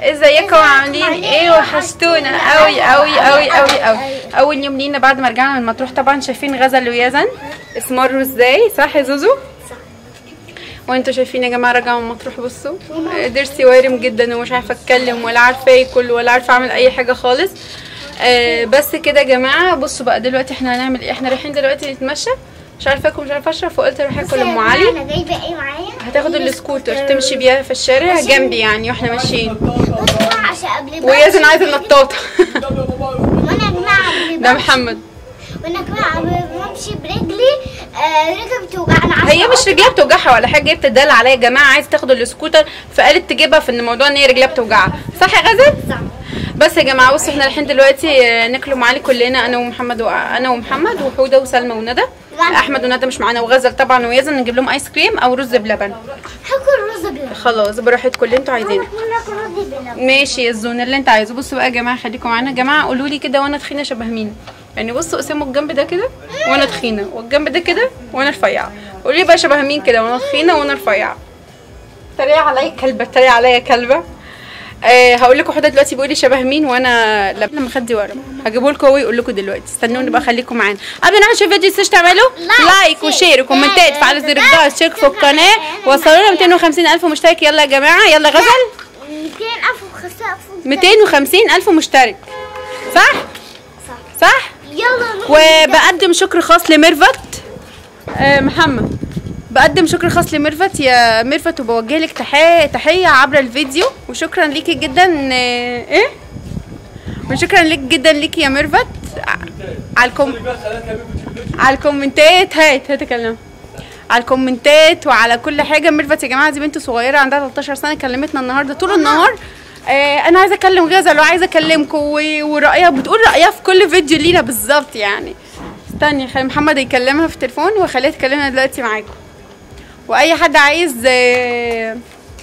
ازيكم عاملين ايه وحشتونا قوي قوي قوي قوي قوي اول يوم لينا بعد ما رجعنا من مطروح طبعا شايفين غزل ويزن اسمروا ازاي صح يا زوزو وانتوا شايفين يا جماعه راجعه من مطروح بصوا ضرسي وارم جدا ومش عارفه اتكلم ولا عارفه اكل ولا عارفه اعمل اي حاجه خالص آه بس كده يا جماعه بصوا بقى دلوقتي احنا هنعمل ايه احنا رايحين دلوقتي نتمشى مش عارفه اكل مش عارفه اشرب فقلت اروح اكل ام علي انا جايبه ايه معايا هتاخد السكوتر تمشي بيها في الشارع جنبي يعني واحنا ماشيين بصوا عشان قبل ما ويزن عايز النطاطه وانا يا جماعه قبل ده ما محمد وانا يا جماعه قبل ما امشي برجلي آه رجلي بتوجعني عشان هي مش رجليها بتوجعها ولا حاجه هي بتدل عليا يا جماعه عايز تاخد السكوتر فقالت تجيبها في ان موضوع ان هي رجليها بتوجعها صح يا غزل بس يا جماعه بصوا احنا رايحين دلوقتي آه، ناكلوا معالي كلنا انا ومحمد وانا ومحمد وحوده وسلمى وندى احمد وندى مش معانا وغزل طبعا ويزن نجيب لهم ايس كريم او رز بلبن هاكل رز بلبن خلاص براحتكم اللي انتوا عايزينه ممكن اكل رز بلبن ماشي يا الزون اللي انت عايزه بصوا بقى يا جماعه خليكم معانا يا جماعه قولوا لي كده وانا تخينه شبه مين يعني بصوا قسموا الجنب ده كده وانا تخينه والجنب ده كده وانا رفيعه قولوا لي بقى شبه مين كده وانا تخينه وانا رفيعه تريق عليا كلبه تريق عليا كلبه آه هقول لكم حدا دلوقتي بيقول لي شبه مين وانا لما لما خدي ورا هجيبه لكم هو يقول لكم دلوقتي استنوني بقى خليكم معانا قبل ما نخش الفيديو تنسوش تعملوا لايك وشير وكومنتات فعلوا زر الجرس اشتركوا في القناه وصلوا لنا 250 الف مشترك يلا يا جماعه يلا غزل 200000 وخسائر 250 الف مشترك صح صح صح يلا وبقدم شكر خاص لميرفت آه محمد بقدم شكر خاص لميرفت يا ميرفت وبوجه لك تحيه تحيه عبر الفيديو وشكرا ليكي جدا آه، ايه وشكرا ليك جدا ليكي يا ميرفت ع- على الكم على الكومنتات هات هات كلام على الكومنتات وعلى كل حاجه ميرفت يا جماعه دي بنت صغيره عندها 13 سنه كلمتنا النهارده طول النهار آه انا عايزه اكلم غزل وعايزه اكلمكم و- ورايها بتقول رايها في كل فيديو لينا بالظبط يعني استني خلي محمد يكلمها في التليفون واخليها تكلمنا دلوقتي معاكم واي حد عايز آه،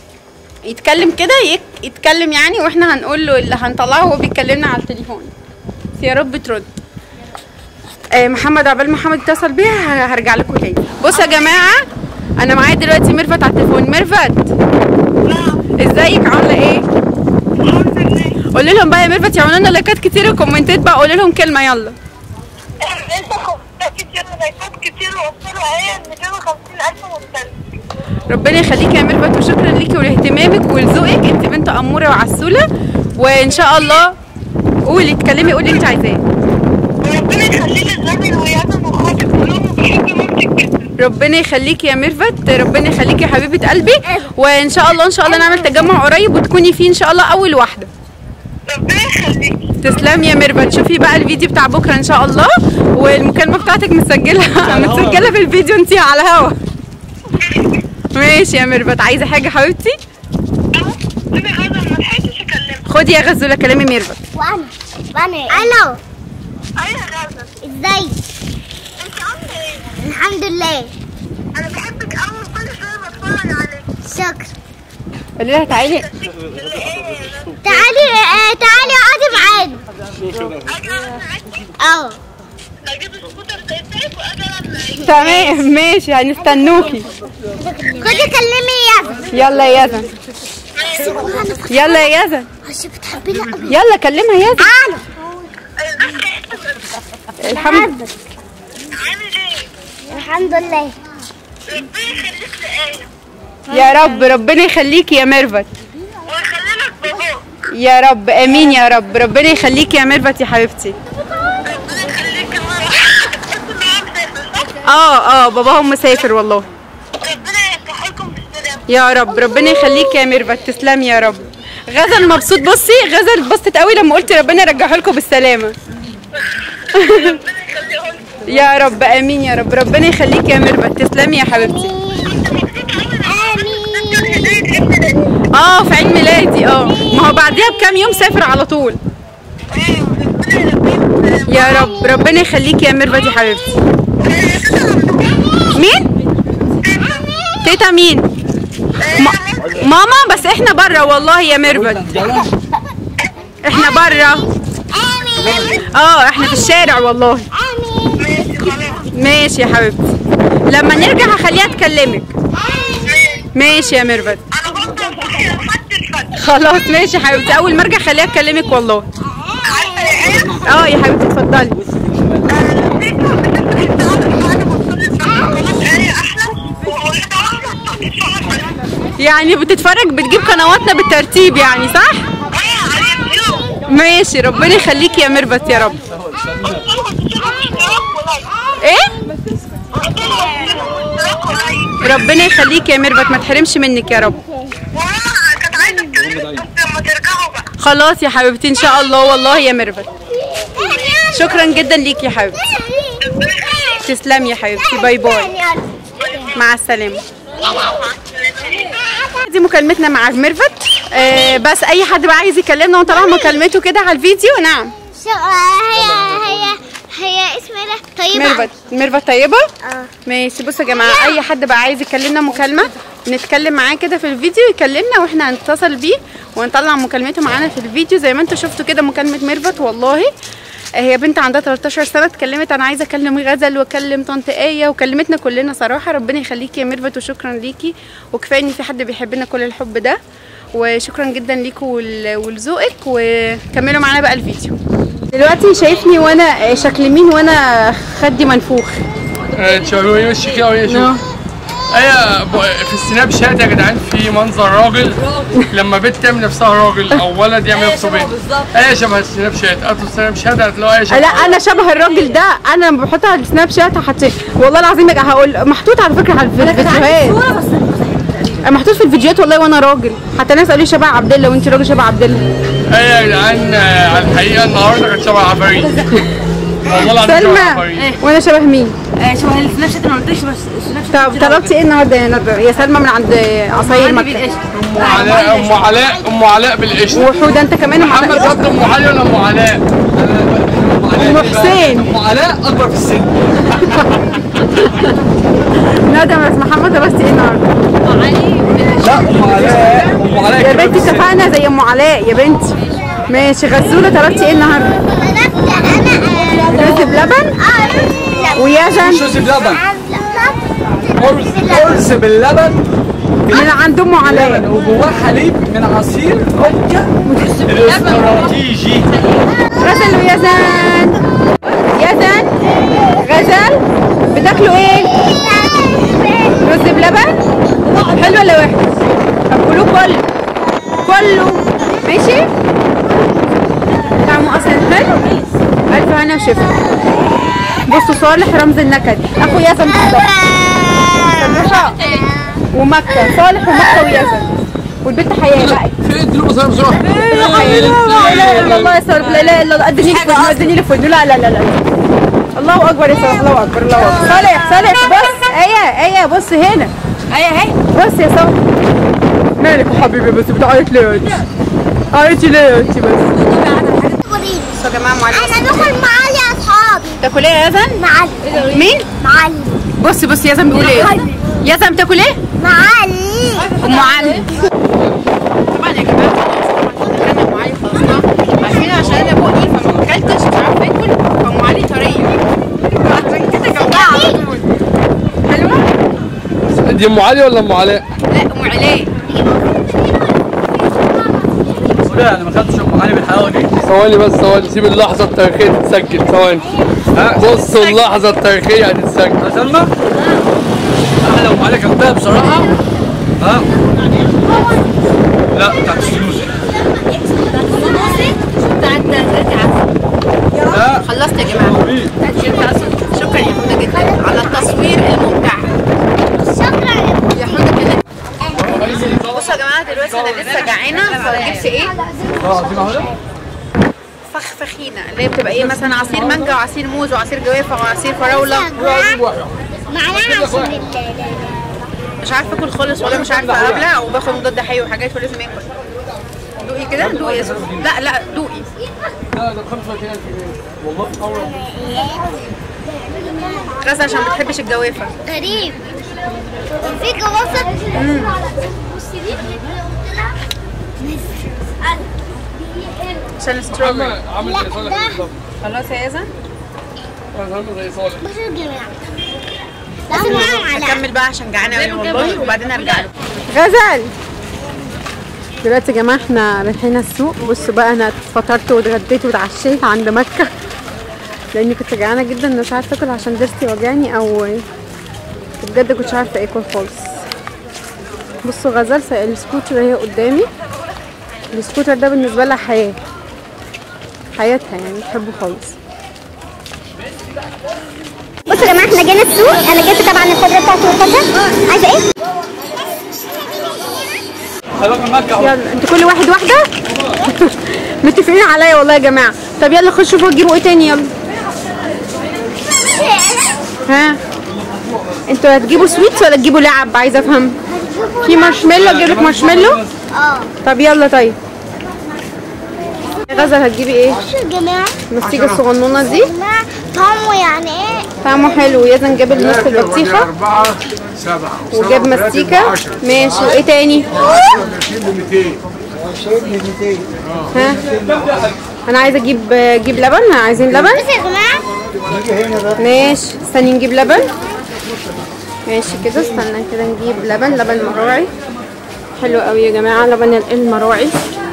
يتكلم كده يك- يتكلم يعني واحنا هنقول له اللي هنطلعه وهو بيكلمنا على التليفون بس يا رب ترد آه، محمد عبال محمد اتصل بيها ه- هرجع لكم تاني بصوا يا جماعه انا معايا دلوقتي ميرفت على التليفون ميرفت ازيك عامله ايه قولي لهم بقى يا ميرفت يعملوا لنا لايكات كتير وكومنتات بقى قولي لهم كلمه يلا انت كنت كتير لايكات كتير وصلوا اهي 250 الف مشترك ربنا يخليكي يا ميرفت وشكرا ليكي ولاهتمامك ولذوقك انت بنت اموره وعسوله وان شاء الله قولي اتكلمي قولي انت عايزاه وربنا يخلي لي الزمن ويانا واخواتي كلهم بحب مامتك جدا ربنا يخليكي يا ميرفت ربنا يخليكي يا حبيبه قلبي وان شاء الله ان شاء الله نعمل تجمع قريب وتكوني فيه ان شاء الله اول واحده ربنا يخليك تسلمي يا ميرفت شوفي بقى الفيديو بتاع بكره ان شاء الله والمكالمه بتاعتك مسجله متسجله في الفيديو انت على هوا ماشي يا ميرفت عايزه حاجه حبيبتي اهو انا هذا ما لحقتش اكلمك خدي يا غزوله كلامي ميرفت وانا وانا الو ايوه يا غزل ازاي انت عامله ايه؟ الحمد لله انا بحبك قوي وكل شويه بتفرج عليك شكرا قولي لها تعالي اللي ايه يا غزل؟ تعالي آه تعالي اقعدي معانا اجي العب معاكي اه اجيب السكوتر زي بتاعك واجي العب معاكي تمام ماشي هنستنوكي خدي كلمي يا يلا يا يزن سبحانك يلا يا يزن عشان بتحبيني قوي يلا كلمها يا يزن انا الحمد عبد عامل ايه؟ الحمد لله ربنا يخليك لآية يا رب ربنا يخليكي يا ميرفت ويخلي لك باباك يا رب امين يا رب ربنا يخليكي يا ميرفت يا حبيبتي ربنا يخليك يا مرة بتحس ان هو مسافر صح؟ اه اه باباهم مسافر والله ربنا يفتحلكم بالسلامة يا رب ربنا يخليكي يا ميرفت تسلمي يا رب غزل مبسوط بصي غزل اتبسطت قوي لما قلت ربنا يرجعه لكم بالسلامه ربنا يخليهم لكم يا رب امين يا رب ربنا يخليكي يا ميرفت تسلمي يا حبيبتي انت مبسوط قوي امين هدايا عيد ميلادك اه في عيد ميلادي اه ما هو بعديها بكام يوم سافر على طول ايوه ربنا يربيك يا رب ربنا يخليكي يا ميرفت يا حبيبتي مين تيتا مين ما... ماما بس احنا بره والله يا ميرفت احنا بره امين اه احنا في الشارع والله امين ماشي خلاص ماشي يا حبيبتي لما نرجع هخليها تكلمك امين ماشي يا ميرفت انا برضه صاحية لحد الفجر خلاص ماشي يا حبيبتي اول ما ارجع خليها تكلمك والله عارفه يا ايه اه يا حبيبتي اتفضلي يعني بتتفرج بتجيب قنواتنا بالترتيب يعني صح ماشي ربنا يخليك يا ميرفت يا رب ايه ربنا يخليك يا ميرفت ما تحرمش منك يا رب كانت عايزه تكلمك بس لما ترجعوا بقى خلاص يا حبيبتي ان شاء الله والله يا ميرفت شكرا جدا ليك يا حبيبتي تسلمي يا حبيبتي باي باي مع السلامه دي مكالمتنا مع ميرفت آه بس اي حد بقى عايز يكلمنا ونطلع مكالمته كده على الفيديو نعم شو هي هي هي اسمها ده طيبة ميرفت ميرفت طيبه اه ماشي بصوا يا جماعه اي حد بقى عايز يكلمنا مكالمه نتكلم معاه كده في الفيديو يكلمنا واحنا هنتصل بيه ونطلع مكالمته معانا في الفيديو زي ما انتم شفتوا كده مكالمه ميرفت والله هي بنت عندها 13 سنه اتكلمت انا عايزه اكلم غزل واكلم طنط ايه وكلمتنا كلنا صراحه ربنا يخليكي يا ميرفت وشكرا ليكي وكفايه ان في حد بيحبنا كل الحب ده وشكرا جدا ليكوا ول- ولذوقك وكملوا معانا بقى الفيديو دلوقتي شايفني وانا شكل مين وانا خدي منفوخ تشاوي وشي كده وهي شوف ايه ب- في السناب شات يا جدعان في منظر راجل لما بنت تعمل نفسها راجل او ولد يعمل نفسه بنت ايه شبه السناب شات هاتوا السناب شات هتلاقوا ايه شبه لا انا شبه الراجل ده انا لما بحطها على السناب شات هحط والله العظيم يا جماعة هقول محطوط على فكره على الفيديوهات محطوط في الفيديوهات والله وانا راجل حتى ناس قالوا لي شبه عبد الله وانت راجل شبه عبد الله ايه يا جدعان آه، على الحقيقه النهارده كانت شبه عفاريت والله العظيم شبه سلمى عفاريت وانا شبه مين آه، شبه السناب شات انا ما قلتلكش بس السناب شات طب طلبتي ايه النهارده يا ندى يا سلمى من عند عصاير عندي مكه بالقشطه ام علاء ام علاء ام علاء بالقشطه وحوده انت كمان محمد ومحمد فضل ام علي ولا ام علاء؟ ام حسين ام علاء اكبر في السن ندى بس محمد طلبتي ايه النهارده لا ام علاء ام علاء يا كبيرة بنتي في السن. اتفقنا زي ام علاء يا بنتي ماشي غزوله طلبتي ايه النهارده رز بلبن ويزن مش رز بلبن أرز أرز باللبن من عند ام علاء لبن وجواه حليب من عصير أوكا الاستراتيجي غزل ويزن يزن غزل بتاكلوا ايه؟ رز بلبن حلو ولا وحش؟ طب كلوه كله كله ماشي؟ طعمه اصلا حلو الف هنا وشفا بصوا صالح رمز النكد اخو يزن بالظبط صالحة ومكة صالح ومكة ويزن والبنت حياة بقى في اديله بصراحه بسرعه لا اله الا الله يا صالح لا اله الا الله اديني لي في ودنه اديني لي في ودنه لا لا لا لا الله اكبر يا صالح الله اكبر الله اكبر صالح صالح بص ايه ايه بص هنا ايه اهي بص يا صالح مالك يا حبيبي بس بتعيط ليه انت عيطي ليه انت بس بصوا يا جماعه معلم انا باكل معالي يا اصحابي تاكل ايه يا يزن معالي مين معالي بص بص يزن بيقول ايه يزن بتاكل ايه معالي ام علي طبعا يا جماعه خلاص طبعا انا ام علي خلصنا عارفين عشان انا بقي فما اكلتش مش عارفه اكل فام علي طريه عشان كده جوعت على طول حلوه دي ام علي ولا ام علاء؟ لا ام علاء لا انا ما خدتش ام علي بالحلاوه دي ثواني بس ثواني سيب اللحظه التاريخيه تتسجل ثواني بصوا اللحظه التاريخيه هتتسجل يا سلمى انا لو ام علي كلتها بصراحه ها لا بتاعت الفلوس لا خلصت يا جماعه شكرا يا حوده جدا على التصوير الممتع شكرا يا حوده كده بصوا يا جماعه دلوقتي انا لسه جعانه فجبت ايه فخفخينه اللي هي بتبقى ايه مثلا عصير مانجا وعصير موز وعصير جوافه وعصير فراوله معانا عشان ال- مش عارفه اكل خالص ولا مش عارفه ابلع وباخد مضاد حيوي وحاجات ولازم اكل دوقي كده دوقي يا سوسو لا لا دوقي غزه عشان ما بتحبش الجوافه غريب في جوافة عشان ستروبري عامل زي صالح بالظبط خلاص يا يزن عامل زي صالح بس الجماعة بس معانا على هكمل بقى عشان جعانه قوي والله وبعدين ارجع لكم غزل دلوقتي يا جماعه احنا رايحين السوق بصوا بقى انا فطرت واتغديت واتعشيت عند مكه لاني كنت جعانه جدا مش عارفه اكل عشان ضرسي وجعني او بجد كنتش عارفه اكل خالص بصوا غزال سايق السكوتر هي قدامي السكوتر ده بالنسبه لها حياه حياتها يعني بتحبه خالص بصوا يا جماعه احنا جينا السوق انا جبت طبعا الخضره بتاعتي والفاكهه عايزه ايه؟ خلاص من مكة اهو يلا انتوا كل واحد واحده متفقين عليا والله يا جماعه طب يلا خشوا فوق تجيبوا ايه تاني يلا ها انتوا هتجيبوا سويتس ولا تجيبوا لعب عايزه افهم في مارشميلو اجيب لك مارشميلو اه طب يلا طيب يا غزل هتجيبي ايه بصوا يا جماعه المستيكه الصغنونه دي يا جماعه طعمه يعني ايه؟ طعمه حلو يزن جاب النص البطيخه أربعة سبعة وجاب مستيكه ماشي وايه تاني ها انا عايزه اجيب اجيب لبن عايزين لبن بصوا يا جماعه ماشي استني نجيب لبن ماشي كده استنى كده نجيب لبن لبن مراعي حلو قوي يا جماعه لبن المراعي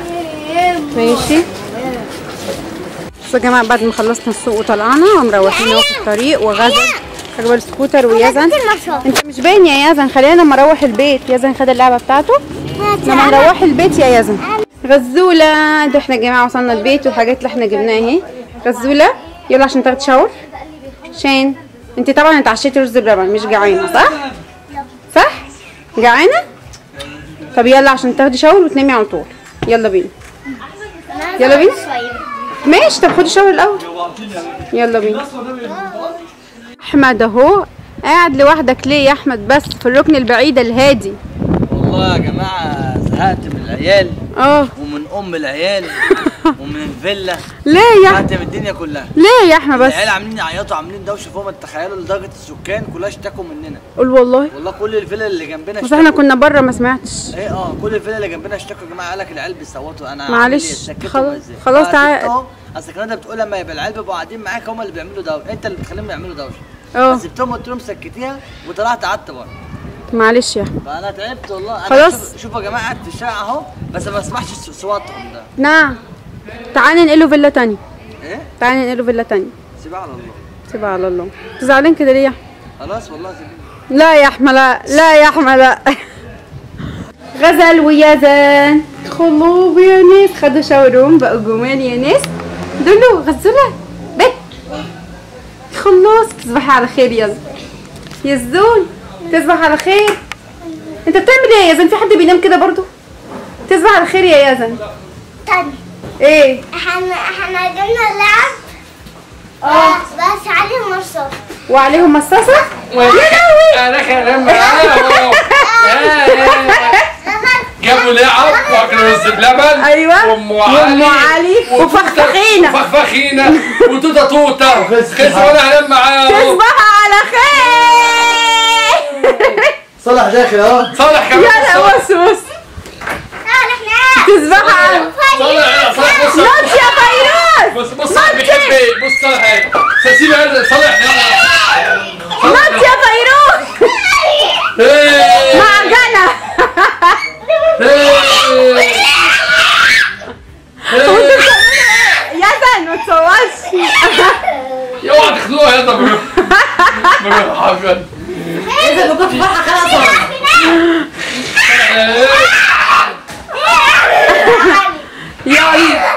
ماشي بصوا يا جماعه بعد ما خلصنا السوق وطلعنا ومروحين اهو في الطريق وغزل راكبه السكوتر ويزن المشروع انت مش باين يا يزن خلينا لما نروح البيت يزن خد اللعبه بتاعته لما نروح البيت يا يزن غزوله ده احنا يا جماعه وصلنا البيت والحاجات اللي احنا جبناها اهي غزوله يلا عشان تاخد شاور شين انت طبعا اتعشيتي رز بلبن مش جعانه صح صح جعانه طب يلا عشان تاخدي شاور وتنامي على طول يلا بينا يلا بينا ماشي طب خدي شاور الاول يلا بينا احمد اهو قاعد لوحدك ليه يا احمد بس في الركن البعيد الهادي والله يا جماعة زهقت من العيال اه ومن أم العيال ومن الفيلا ليه يا زهقت من الدنيا كلها ليه يا احمد بس العيال عاملين يعيطوا عاملين دوشة فوق ما تتخيلوا لدرجة السكان كلها اشتكوا مننا قول والله والله كل الفيلا اللي جنبنا بس احنا كنا بره ما سمعتش ايه اه كل الفيلا اللي جنبنا اشتكوا يا جماعة قال لك العيال بيصوتوا انا معلش، عامل إيه؟ سكتهم خلاص- إزاي؟ خلاص أنا تعال- سبت أهو. اصل كمان انت بتقول لما يبقى العيال بيبقوا قاعدين معاك هم اللي بيعملوا دوشة انت اللي بتخليهم يعملوا دوشة اه سبتهم قلت لهم سكتيها وطلعت قعدت بره معلش يا أحمد. فانا تعبت والله انا خلاص. شوف- شوفوا يا جماعه قاعد في الشارع اهو بس ما بسمعش صوتهم ده نعم تعال ننقله فيلا تانية ايه تعال ننقله فيلا تانية سيبها على الله سيبها على الله تزعلين كده ليه يا أحمد؟ خلاص والله سيبها لا يا احمد لا لا يا احمد لا غزل ويزن خلوب يا ناس خدوا شاورهم بقوا جمال يا ناس دولو غزوله بيت خلاص تصبحي على خير يلا يزون تصبح على خير انت بتعمل ايه يا يزن في حد بينام كده برضو تصبح على خير يا يزن تاني ايه احنا احنا جبنا اللعب اه بس عليه مرصاد وعليهم مصاصه يا لهوي انا كلام معاهم جابوا لعب واكلوا رز بلبن أيوة. وام وأم علي علي وتوتة- وفخفخينة. وفخفخينة وتوته توته خس وانا هنام معاهم تصبح على خير صالح داخل اهو صالح كمان يلا صالح. بص بص احنا تصبح على صالح صالح بص نوت يا فيروز بص بص صالح بيحب ايه بص صالح ايه سيب هذا صالح نوت يا فيروز إيه. معجنة إيه. إيه. يزن ما تصورش يا اوعى تخنقوا هذا بروح بروح حاجة اذا ما كنتش فرحه خلاص يلا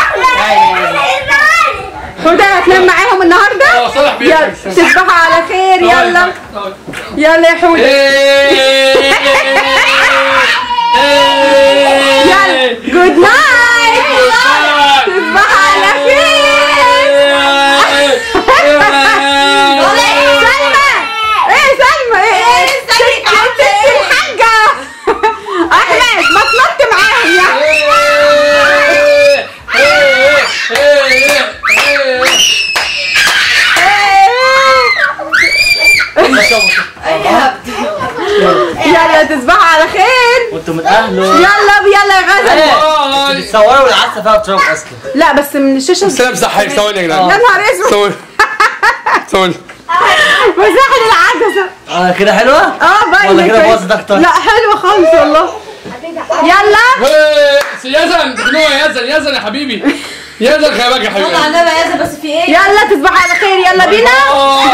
خدها هتنام معاهم النهارده اه صالح يلا بيحب تصبحوا على خير يلا يلا يا حودة يلا جود نايت تصبحوا على خير سلمى ايه سلمى ايه ايه ست ست الحاجة احمد ما تنط معاهم يا يلا تصبحوا على خير وانتوا من اهله يلا يلا يا غزل بتصوروا والعسل فيها تراب اصلا لا بس من الشاشه سلام صحيح ثواني يا يا جدعان نهار اسود ثواني ثواني مساحة العدسة اه كده حلوه اه باين ولا كده كويس. باظت اكتر؟ لا حلوة خالص والله يلا إيه، يزن خنوع يزن يزن يا حبيبي يزن خلي بالك يا حبيبي صلى على النبي يا ياسر بس في ايه؟ يلا تصبحوا على خير يلا بينا آه.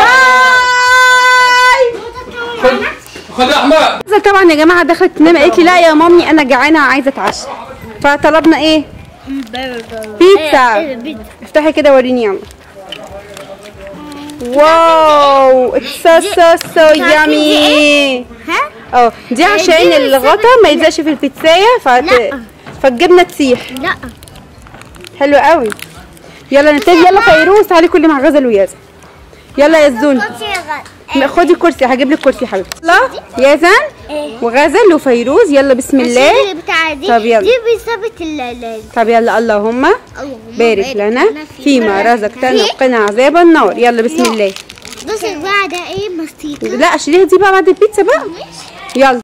باي خد خد يا احمد نزل طبعا يا جماعه دخلت تنام قالت لي لا يا مامي انا جعانه عايزه اتعشى فطلبنا ايه بيتزا افتحي كده وريني يلا واو اتس سو سو يامي ها اه دي عشان الغطا ما يلزقش في البيتزايه فت... لا. فالجبنه تسيح لا حلو قوي يلا نبتدي يلا فيروز تعالي كل مع غزل وياسر يلا يا زون خدي كرسي هجيب لك كرسي يا حبيبتي يلا يزن وغزل وفيروز يلا بسم الله بتاع دي طب يلا. دي بثبت ال ال- طب يلا اللهم اللهم بارك لنا فيما رزقتنا وقنا عذاب النار يلا بسم الله بص بقى ده ايه مستيكة لا اشيليها دي بقى بعد البيتزا بقى يلا